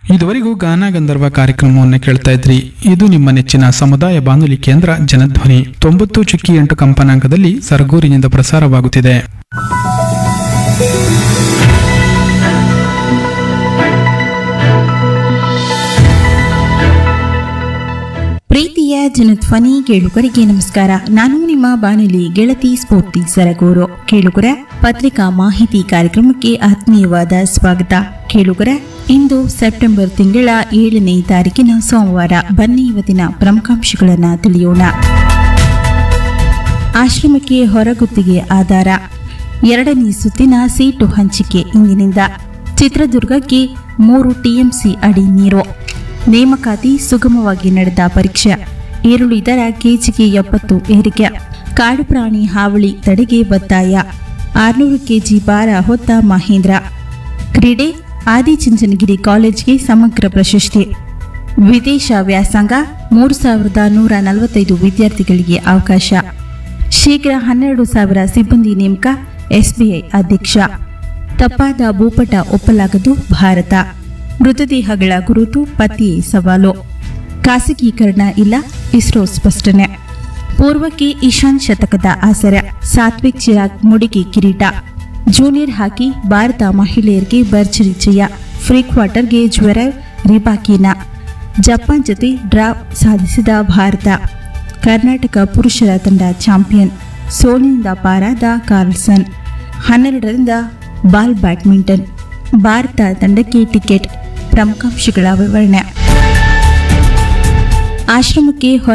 ಇದುವರೆಗೂ ಗಾನ ಗಂಧರ್ವ ಕಾರ್ಯಕ್ರಮವನ್ನು ಕೇಳ್ತಾ ಇದ್ರಿ ಇದು ನಿಮ್ಮ ನೆಚ್ಚಿನ ಸಮುದಾಯ ಬಾನುಲಿ ಕೇಂದ್ರ ಜನಧ್ವನಿ ತೊಂಬತ್ತು ಚುಕ್ಕಿ ಎಂಟು ಕಂಪನಾಂಕದಲ್ಲಿ ಸರಗೂರಿನಿಂದ ಪ್ರಸಾರವಾಗುತ್ತಿದೆ ಪ್ರೀತಿಯ ಜನಧ್ವನಿ ಕೇಳುಗರಿಗೆ ನಮಸ್ಕಾರ ನಾನು ನಿಮ್ಮ ಬಾನುಲಿ ಗೆಳತಿ ಸ್ಫೂರ್ತಿ ಸರಗೂರು ಕೇಳುಗರ ಪತ್ರಿಕಾ ಮಾಹಿತಿ ಕಾರ್ಯಕ್ರಮಕ್ಕೆ ಆತ್ಮೀಯವಾದ ಸ್ವಾಗತ ಕೇಳುಗರ ಇಂದು ಸೆಪ್ಟೆಂಬರ್ ತಿಂಗಳ ಏಳನೇ ತಾರೀಕಿನ ಸೋಮವಾರ ಬನ್ನಿ ಇವತ್ತಿನ ಪ್ರಮುಖಾಂಶಗಳನ್ನು ತಿಳಿಯೋಣ ಆಶ್ರಮಕ್ಕೆ ಹೊರಗುತ್ತಿಗೆ ಆಧಾರ ಎರಡನೇ ಸುತ್ತಿನ ಸೀಟು ಹಂಚಿಕೆ ಇಂದಿನಿಂದ ಚಿತ್ರದುರ್ಗಕ್ಕೆ ಮೂರು ಟಿಎಂಸಿ ಅಡಿ ನೀರು ನೇಮಕಾತಿ ಸುಗಮವಾಗಿ ನಡೆದ ಪರೀಕ್ಷೆ ಈರುಳ್ಳಿ ದರ ಕೆಜಿಗೆ ಎಪ್ಪತ್ತು ಏರಿಕೆ ಕಾಡು ಪ್ರಾಣಿ ಹಾವಳಿ ತಡೆಗೆ ಒತ್ತಾಯ ಆರುನೂರು ಕೆಜಿ ಭಾರ ಹೊತ್ತ ಮಹೇಂದ್ರ ಕ್ರೀಡೆ ಆದಿಚುಂಚನಗಿರಿ ಕಾಲೇಜ್ಗೆ ಸಮಗ್ರ ಪ್ರಶಸ್ತಿ ವಿದೇಶ ವ್ಯಾಸಂಗ ಮೂರು ಸಾವಿರದ ನೂರ ನಲವತ್ತೈದು ವಿದ್ಯಾರ್ಥಿಗಳಿಗೆ ಅವಕಾಶ ಶೀಘ್ರ ಹನ್ನೆರಡು ಸಾವಿರ ಸಿಬ್ಬಂದಿ ನೇಮಕ ಎಸ್ಬಿಐ ಅಧ್ಯಕ್ಷ ತಪ್ಪಾದ ಭೂಪಟ ಒಪ್ಪಲಾಗದು ಭಾರತ ಮೃತದೇಹಗಳ ಗುರುತು ಪತ್ತೆಯೇ ಸವಾಲು ಖಾಸಗೀಕರಣ ಇಲ್ಲ ಇಸ್ರೋ ಸ್ಪಷ್ಟನೆ ಪೂರ್ವಕ್ಕೆ ಇಶಾನ್ ಶತಕದ ಆಸರೆ ಸಾತ್ವಿಕ್ ಚಿರಾಗ್ ಮುಡಿಗೆ ಕಿರೀಟ ಜೂನಿಯರ್ ಹಾಕಿ ಭಾರತ ಮಹಿಳೆಯರಿಗೆ ಭರ್ಜರಿ ಜಯ ಫ್ರೀ ಕ್ವಾರ್ಟರ್ಗೆ ಜ್ವರ ರಿಬಾಕಿನ ಜಪಾನ್ ಜೊತೆ ಡ್ರಾ ಸಾಧಿಸಿದ ಭಾರತ ಕರ್ನಾಟಕ ಪುರುಷರ ತಂಡ ಚಾಂಪಿಯನ್ ಸೋಲಿನಿಂದ ಪಾರಾದ ಕಾರ್ಲ್ಸನ್ ಹನ್ನೆರಡರಿಂದ ಬಾಲ್ ಬ್ಯಾಡ್ಮಿಂಟನ್ ಭಾರತ ತಂಡಕ್ಕೆ ಟಿಕೆಟ್ ಪ್ರಮುಖಾಂಶಗಳ ವಿವರಣೆ ಆಶ್ರಮಕ್ಕೆ ಹೊರ